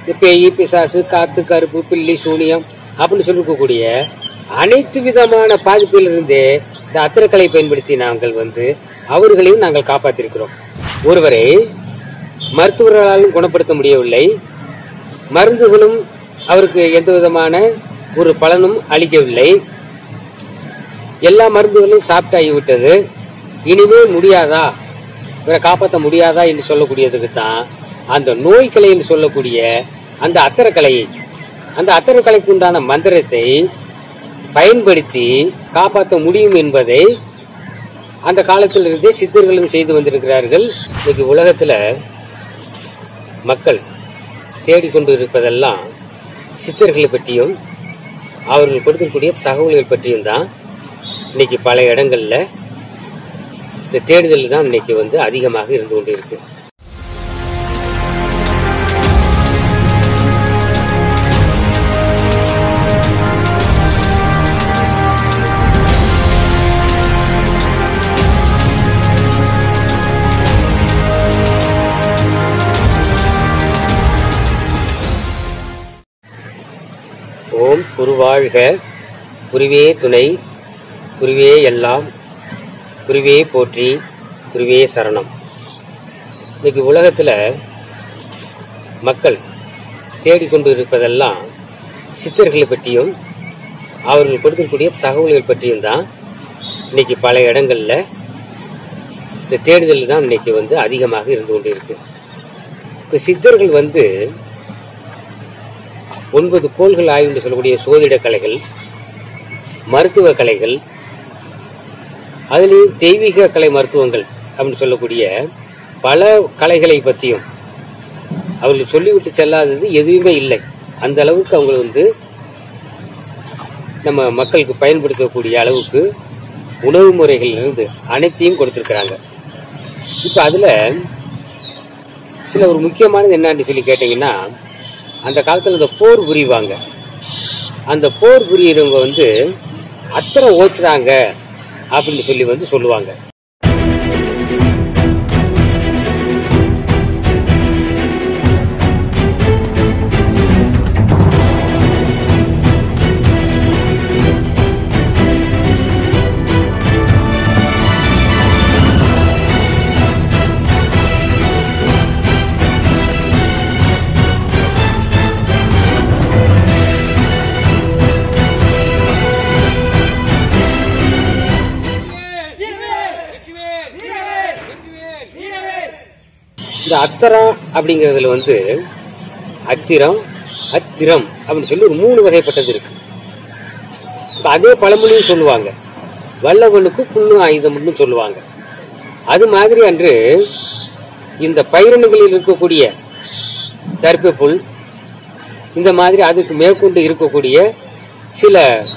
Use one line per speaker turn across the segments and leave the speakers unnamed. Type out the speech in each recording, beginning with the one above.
இந்த பேய் பிசாசு காத்து கருப்பு பில்லி சூனியம் அப்படின்னு சொல்லிருக்கக்கூடிய அனைத்து விதமான பாதிப்பிலிருந்தே இந்த அத்திரக்கலை பயன்படுத்தி நாங்கள் வந்து அவர்களையும் நாங்கள் காப்பாற்றிருக்கிறோம் ஒருவரை மருத்துவர்களாலும் குணப்படுத்த முடியவில்லை மருந்துகளும் அவருக்கு எந்த விதமான ஒரு பலனும் அளிக்கவில்லை எல்லா மருந்துகளும் சாப்பிட்டாகிவிட்டது இனிமே முடியாதா இவரை காப்பாற்ற முடியாதா என்று சொல்லக்கூடியதுக்கு தான் அந்த நோய்களை என்று சொல்லக்கூடிய அந்த அத்தரக்கலையை அந்த அத்தரக்கலைக்கு உண்டான மந்திரத்தை பயன்படுத்தி காப்பாற்ற முடியும் என்பதை அந்த காலத்திலிருந்தே சித்தர்களும் செய்து வந்திருக்கிறார்கள் இன்னைக்கு உலகத்துல மக்கள் தேடிக்கொண்டு இருப்பதெல்லாம் சித்தர்களை பற்றியும் அவர்கள் கொடுத்திருக்கக்கூடிய தகவல்கள் பற்றியும் தான் இன்னைக்கு பல இடங்கள்ல இந்த தேடுதல் தான் இன்னைக்கு வந்து அதிகமாக இருந்து கொண்டு இருக்கு ஓம் குருவாழ்க குருவே துணை குருவே எல்லாம் குருவே போற்றி குருவே சரணம் இன்னைக்கு உலகத்துல மக்கள் தேடிக்கொண்டு இருப்பதெல்லாம் சித்தர்களை பற்றியும் அவர்கள் கொடுக்கக்கூடிய தகவல்கள் பற்றியும் தான் இன்னைக்கு பல இடங்கள்ல இந்த தேடுதல் தான் இன்னைக்கு வந்து அதிகமாக இருந்து கொண்டு இருக்கு இப்போ சித்தர்கள் வந்து ஒன்பது கோள்கள் ஆய்வு என்று சொல்லக்கூடிய சோதிட கலைகள் மருத்துவ கலைகள் அதுலேயும் தெய்வீக கலை மருத்துவங்கள் அப்படின்னு சொல்லக்கூடிய பல கலைகளை பற்றியும் அவர்கள் சொல்லிவிட்டு செல்லாதது எதுவுமே இல்லை அந்த அளவுக்கு அவங்க வந்து நம்ம மக்களுக்கு பயன்படுத்தக்கூடிய அளவுக்கு உணவு முறைகள் இருந்து அனைத்தையும் கொடுத்துருக்குறாங்க இப்போ அதில் சில ஒரு முக்கியமானது என்னன்னு சொல்லி கேட்டிங்கன்னா அந்த காலத்தில் இந்த போர் புரிவாங்க அந்த போர் புரியறவங்க வந்து அத்தனை ஓச்சுறாங்க அப்படின்னு சொல்லி வந்து சொல்லுவாங்க இந்த அத்தரம் அப்படிங்கிறதுல வந்து அத்திரம் அத்திரம் அப்படின்னு சொல்லி ஒரு மூணு வகைப்பட்டது இருக்கு இப்ப அதே பழமொழியும் சொல்லுவாங்க வல்லவனுக்கு புண்ணு ஆயுதம்னு சொல்லுவாங்க அது மாதிரி அன்று இந்த பயிரணுகளில் இருக்கக்கூடிய தர்ப்ப புல் இந்த மாதிரி அதுக்கு மேற்கொண்டு இருக்கக்கூடிய சில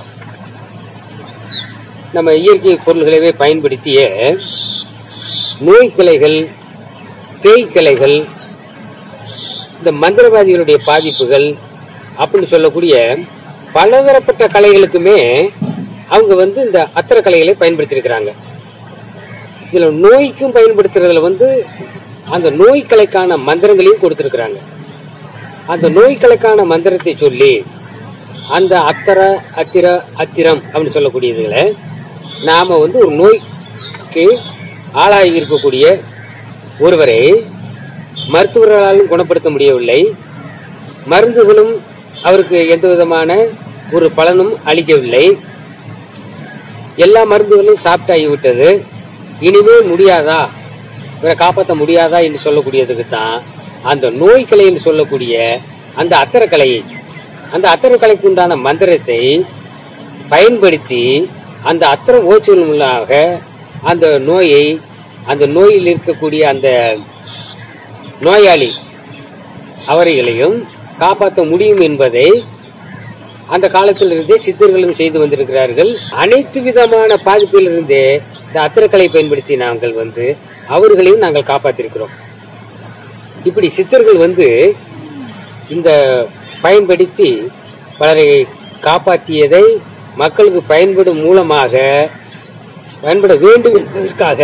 நம்ம இயற்கை பொருள்களவே பயன்படுத்திய நோய் கிளைகள் பேய் கிளைகள் இந்த மந்திரவாதிகளுடைய பாதிப்புகள் அப்படின்னு சொல்லக்கூடிய பலதரப்பட்ட கலைகளுக்குமே அவங்க வந்து இந்த அத்தர கலைகளை பயன்படுத்தியிருக்கிறாங்க இதுல நோய்க்கும் பயன்படுத்துறதுல வந்து அந்த நோய் கலைக்கான மந்திரங்களையும் கொடுத்திருக்கிறாங்க அந்த நோய் கலைக்கான மந்திரத்தை சொல்லி அந்த அத்தர அத்திர அத்திரம் அப்படின்னு சொல்லக்கூடியதுகளை நாம வந்து ஒரு நோய்க்கு ஆளாகி இருக்கக்கூடிய ஒருவரை மருத்துவர்களாலும் குணப்படுத்த முடியவில்லை மருந்துகளும் அவருக்கு எந்த விதமான ஒரு பலனும் அளிக்கவில்லை எல்லா மருந்துகளும் சாப்பிட்டாகிவிட்டது இனிமே முடியாதா இவரை காப்பாற்ற முடியாதா என்று சொல்லக்கூடியதுக்கு தான் அந்த நோய்களை என்று சொல்லக்கூடிய அந்த அத்தரக்கலையை அந்த அத்தரக்கலைக்கு உண்டான மந்திரத்தை பயன்படுத்தி அந்த அத்தரம் ஓச்சுவல் மூலமாக அந்த நோயை அந்த நோயில் இருக்கக்கூடிய அந்த நோயாளி அவர்களையும் காப்பாற்ற முடியும் என்பதை அந்த காலத்திலிருந்தே சித்தர்களும் செய்து வந்திருக்கிறார்கள் அனைத்து விதமான பாதிப்பிலிருந்தே இந்த அத்திரக்கலை பயன்படுத்தி நாங்கள் வந்து அவர்களையும் நாங்கள் காப்பாற்றிருக்கிறோம் இப்படி சித்தர்கள் வந்து இந்த பயன்படுத்தி பலரை காப்பாற்றியதை மக்களுக்கு பயன்படும் மூலமாக பயன்பட வேண்டும் என்பதற்காக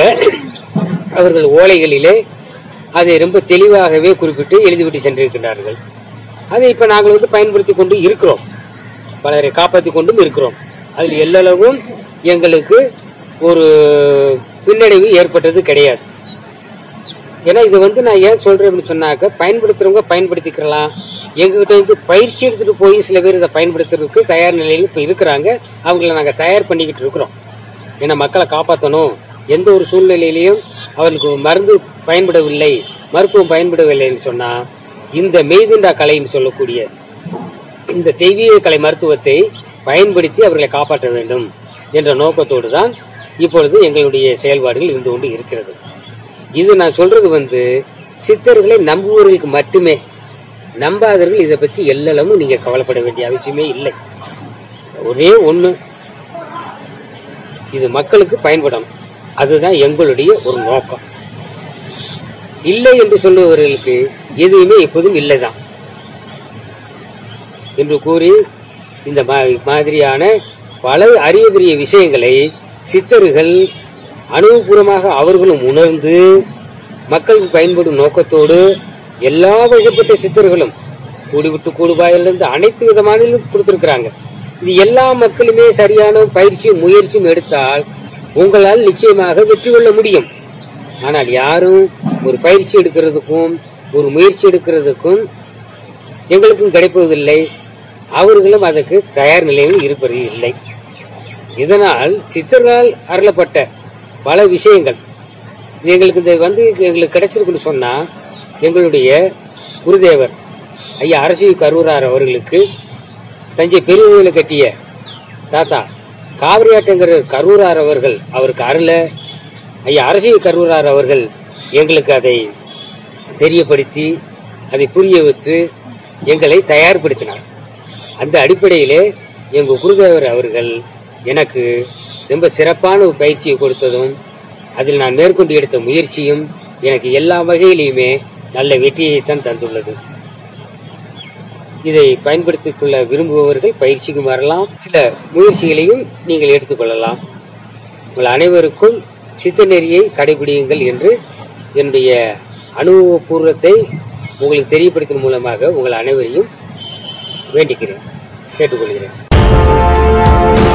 அவர்கள் ஓலைகளிலே அதை ரொம்ப தெளிவாகவே குறிப்பிட்டு எழுதிவிட்டு சென்றிருக்கிறார்கள் அதை இப்போ நாங்கள் வந்து பயன்படுத்தி கொண்டு இருக்கிறோம் பலரை காப்பாற்றி கொண்டும் இருக்கிறோம் அதில் எல்லளவும் எங்களுக்கு ஒரு பின்னடைவு ஏற்பட்டது கிடையாது ஏன்னா இது வந்து நான் ஏன் சொல்றேன் அப்படின்னு சொன்னாக்க பயன்படுத்துறவங்க பயன்படுத்திக்கலாம் எங்ககிட்ட இருந்து பயிற்சி எடுத்துட்டு போய் சில பேர் இதை பயன்படுத்துறதுக்கு தயார் நிலையில் இப்போ இருக்கிறாங்க அவங்கள நாங்கள் தயார் பண்ணிக்கிட்டு இருக்கிறோம் ஏன்னா மக்களை காப்பாற்றணும் எந்த ஒரு சூழ்நிலையிலையும் அவர்களுக்கு மருந்து பயன்படவில்லை மருத்துவம் பயன்படவில்லைன்னு சொன்னா இந்த மெய்துண்டா கலைன்னு சொல்லக்கூடிய இந்த தெய்வீக கலை மருத்துவத்தை பயன்படுத்தி அவர்களை காப்பாற்ற வேண்டும் என்ற நோக்கத்தோடு தான் இப்பொழுது எங்களுடைய செயல்பாடுகள் இருந்து கொண்டு இருக்கிறது இது நான் சொல்றது வந்து சித்தர்களை நம்புவவர்களுக்கு மட்டுமே நம்பாதவர்கள் இதை பற்றி எல்லளவும் நீங்க கவலைப்பட வேண்டிய அவசியமே இல்லை ஒரே ஒன்று இது மக்களுக்கு பயன்படும் அதுதான் எங்களுடைய ஒரு நோக்கம் இல்லை என்று சொல்லுபவர்களுக்கு எதுவுமே எப்போதும் இல்லைதான் என்று கூறி இந்த மா- மாதிரியான பல அரிய பெரிய விஷயங்களை சித்தர்கள் அனுபவபூர்வமாக அவர்களும் உணர்ந்து மக்களுக்கு பயன்படும் நோக்கத்தோடு எல்லா வகைப்பட்ட சித்தர்களும் கூடிவிட்டு கூடுபாயிலிருந்து அனைத்து விதமானிலும் கொடுத்திருக்கிறாங்க இது எல்லா மக்களுமே சரியான பயிற்சியும் முயற்சியும் எடுத்தால் உங்களால் நிச்சயமாக வெற்றி கொள்ள முடியும் ஆனால் யாரும் ஒரு பயிற்சி எடுக்கிறதுக்கும் ஒரு முயற்சி எடுக்கிறதுக்கும் எங்களுக்கும் கிடைப்பதில்லை அவர்களும் அதற்கு தயார் நிலையில் இருப்பது இல்லை இதனால் சித்தர்களால் அருளப்பட்ட பல விஷயங்கள் இது எங்களுக்கு இந்த வந்து எங்களுக்கு கிடைச்சிருக்குன்னு சொன்னா எங்களுடைய குருதேவர் ஐயா அரசி கரூரார் அவர்களுக்கு தஞ்சை பெரிய கோயிலை கட்டிய தாத்தா காவிரியாட்டங்கிற கரூரார் அவர்கள் அவருக்கு அருள ஐயா அரசி கரூரார் அவர்கள் எங்களுக்கு அதை தெரியப்படுத்தி அதை புரிய வச்சு எங்களை தயார்படுத்தினார் அந்த அடிப்படையிலே எங்கள் குருதேவர் அவர்கள் எனக்கு ரொம்ப சிறப்பான ஒரு பயிற்சியை கொடுத்ததும் அதில் நான் மேற்கொண்டு எடுத்த முயற்சியும் எனக்கு எல்லா வகையிலையுமே நல்ல வெற்றியைத்தான் தந்துள்ளது இதை பயன்படுத்திக் கொள்ள விரும்புபவர்கள் பயிற்சிக்கு வரலாம் சில முயற்சிகளையும் நீங்கள் எடுத்துக்கொள்ளலாம் உங்கள் அனைவருக்கும் சித்த நெறியை கடைபிடியுங்கள் என்று என்னுடைய அனுபவபூர்வத்தை உங்களுக்கு தெரியப்படுத்தும் மூலமாக உங்கள் அனைவரையும் வேண்டிக்கிறேன் கேட்டுக்கொள்கிறேன்